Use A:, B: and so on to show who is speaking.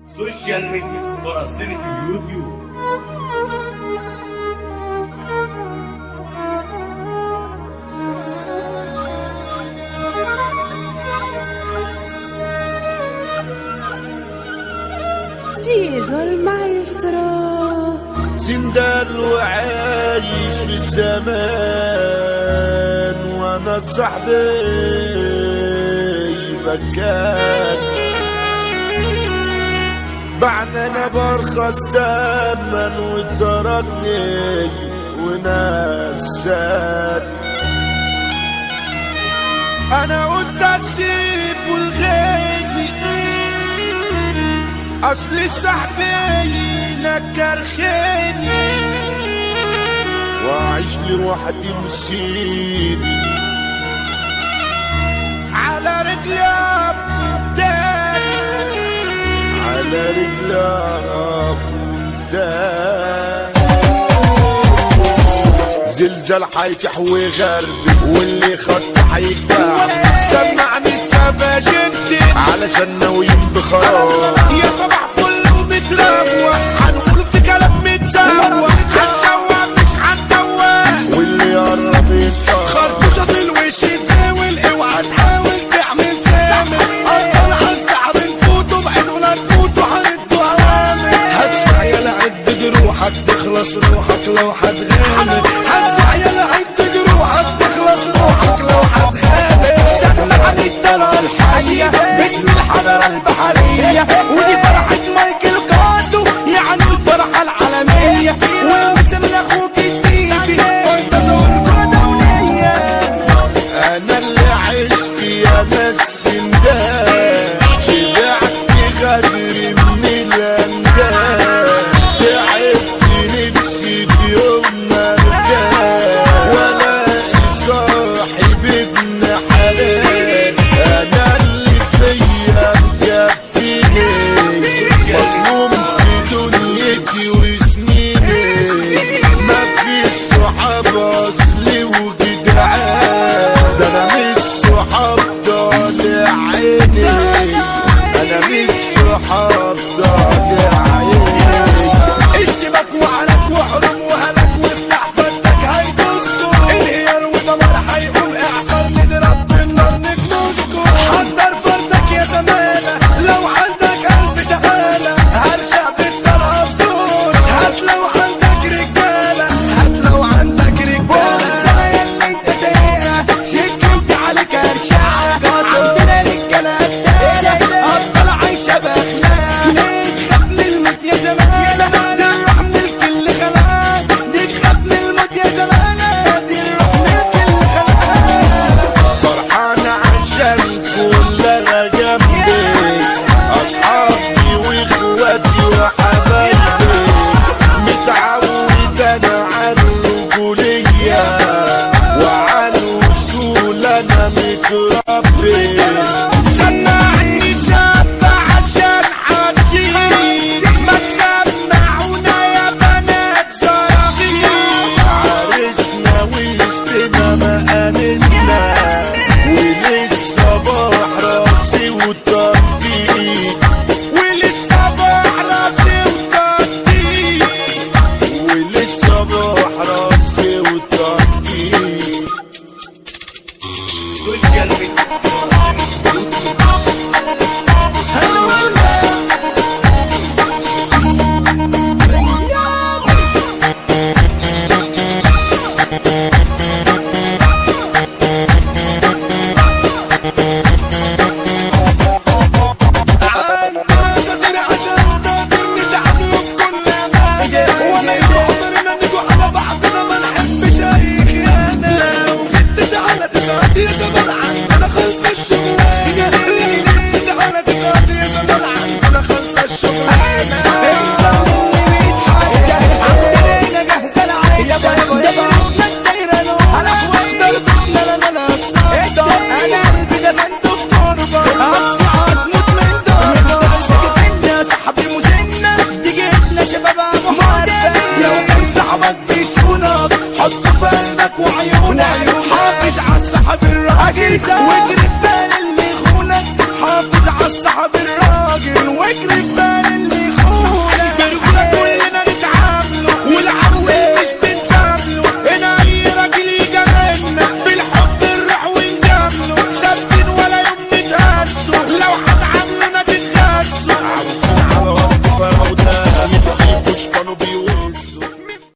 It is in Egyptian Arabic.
A: سوشيال ميديا قراصنة اليوتيوب
B: زيزو المايسترو
C: سندال وعايش في الزمان وانا صاحبي مكان بعد انا برخص دما وتركني ونسان انا قلت اسيب والغيبي اصل صاحبي نكر خيري واعيش لوحدي مسيري على رجلي افداني على رجلي افداني زلزال حيتح وغربي واللي خط حيتباع سمعني السفاج انت علشان ناويين بخراب يا صباح فل ومتروق هنقول في كلام متسوق هنشوق مش هندوق واللي يقرب يتصاب
D: خربوشة في الوش تزاول اوعى تحاول تعمل سامر قطر على السحب نفوتوا بعيننا نموت وهندوا اوامر هتسعى يا لعد جروحك تخلص روحك لو هتغامر هتسعى يا لعد جروحك تخلص روحك لو هتغامر سمع عن الطلعة الحية باسم الحضارة البحرية ودي فرحة مايكل كاتو يعني الفرحة العالمية والمسم لاخوك التيجي وانتظر كرة دولية
C: انا اللي عشت يا ناس ده شبعت غدر من الانداد تعبت نفسي في يوم ما ارتاح والاقي صاحب ابن حلال انا اللي فيا مكفيني مظلوم في دنيتي وسنيني ما في صحاب اصلي وجدعان ده انا مش صحاب طالع عيني انا مش صحاب طالع عيني
D: اشتبك وعرك وحرم وهلك وسلاح فتك هيدوسكو انهيار ودمار هيقوم اعصار نضرب بالنار نكنسكو حضر فردك يا زمانة لو عندك قلب تعالى هرجع بالطلعة بزور هات لو عندك رجالة هات لو عندك رجالة يلي انت سايقة سكنت عليك ارشعة عندنا رجالة قتالة افضل عايشة باخلاق ليه تخاف من الموت يا زمان دي الروح من الكل خلاك دي تخاف من الموت يا زمان دي الروح من الكل خلاك
C: فرحان عشان كلنا جنبي اصحابي واخواتي وحبايبي متعود انا على الرجولية وعلى الوصول انا متربي سمعني زفة عشان حتشيل ما تسمعونا يا بنات زراغير عرسنا وسطنا ما انسنا وللصباح راسي وتطبيق وللصباح راسي وتطبيق وللصباح راسي وتطبيق
A: سوشيال ميديا قراصنة اليوتيوب
D: عندنا صدر عشان نقدر نتعاملوا بكل امان ولا يبقى عمرنا نجوا على بعضنا ما نحبش اي خيانه لو جدد على تسعة يا زمان عندنا خلص الشغلانه لو جدد على تسعة يا زمان عندنا خلص الشغلانه حطه في قلبك وعيونك حافظ على الصحاب الراجل واجري ببال اللي يخونك حافظ على الصحاب الراجل واجري ببال